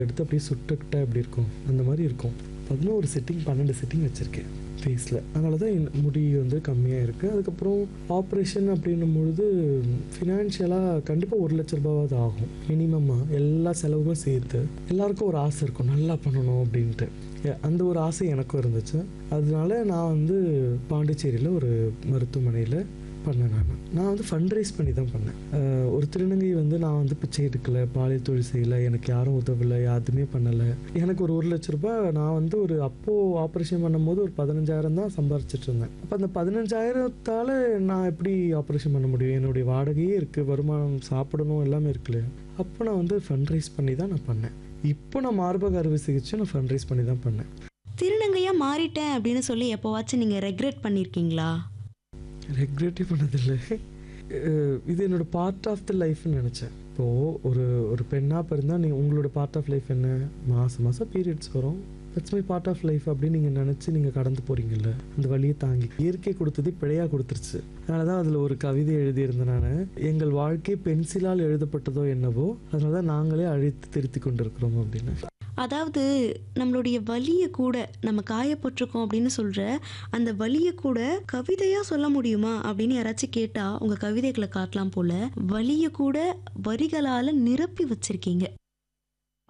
எடுத்து அப்படியே சுட்டுக்கிட்ட அப்படி இருக்கும் அந்த மாதிரி இருக்கும் பதினோரு செட்டிங் பன்னெண்டு செட்டிங் வச்சுருக்கேன் ஃபேஸில் அதனால தான் என் முடி வந்து கம்மியாக இருக்குது அதுக்கப்புறம் ஆப்ரேஷன் அப்படின்னும் பொழுது ஃபினான்ஷியலாக கண்டிப்பாக ஒரு லட்ச ரூபாவது ஆகும் மினிமமாக எல்லா செலவுகளும் சேர்த்து எல்லாருக்கும் ஒரு ஆசை இருக்கும் நல்லா பண்ணணும் அப்படின்ட்டு எ- அந்த ஒரு ஆசை எனக்கும் இருந்துச்சு அதனால நான் வந்து பாண்டிச்சேரியில் ஒரு மருத்துவமனையில் பண்ணேன் நான் நான் வந்து ஃபண்ட் ரைஸ் பண்ணி தான் பண்ணேன் அஹ் ஒரு திருநங்கை வந்து நான் வந்து பிச்சை எடுக்கலை பாலியல் தொழில் செய்யலை எனக்கு யாரும் உதவலை யாருமே பண்ணலை எனக்கு ஒரு ஒரு லட்ச ரூபாய் நான் வந்து ஒரு அப்போது ஆப்ரேஷன் பண்ணும்போது ஒரு பதினஞ்சாயிரம் தான் சம்பாரிச்சிட்டு இருந்தேன் அப்போ அந்த பதினஞ்சாயிரத்தால் நான் எப்படி ஆப்ரேஷன் பண்ண முடியும் என்னுடைய வாடகையே இருக்குது வருமானம் சாப்பிடணும் எல்லாமே இருக்குல்ல அப்போ நான் வந்து ஃபண்ட் ரைஸ் பண்ணி தான் நான் பண்ணேன் இப்போ நான் மார்பக அறுவை சிகிச்சை நான் ஃபண்ட் ரைஸ் பண்ணி தான் பண்ணேன் திருநங்கையா மாறிட்டேன் அப்படின்னு சொல்லி எப்போவாச்சும் நீங்க ரெக்ரெட் பண்ணிருக்கீங்களா ரெக்ரெட்டே பண்ணதில்லை அஹ் இது என்னோட பார்ட் ஆஃப் த லைஃப்னு நினச்சேன் இப்போது ஒரு ஒரு பெண்ணாக பிறந்தால் நீங்கள் உங்களோட பார்ட் ஆஃப் லைஃப் என்ன மாதம் மாதம் பீரியட்ஸ் வரும் that's my part of life அப்படின்னு நீங்கள் நினச்சி நீங்கள் கடந்து போகிறீங்கல்ல அந்த வழியை தாங்கி இயற்கை கொடுத்தது பிழையாக கொடுத்துருச்சு அதனால தான் அதில் ஒரு கவிதை எழுதியிருந்தேன் நான் எங்கள் வாழ்க்கை பென்சிலால் எழுதப்பட்டதோ என்னவோ அதனால தான் நாங்களே அழித்து திருத்தி கொண்டிருக்கிறோம் அப்படின்னு அதாவது நம்மளுடைய வலியை கூட நம்ம காயப்பட்டிருக்கோம் அப்படின்னு சொல்ற அந்த வலியை கூட கவிதையா சொல்ல முடியுமா அப்படின்னு யாராச்சும் கேட்டா உங்க கவிதைகளை காட்டலாம் போல வலியை கூட வரிகளால நிரப்பி வச்சிருக்கீங்க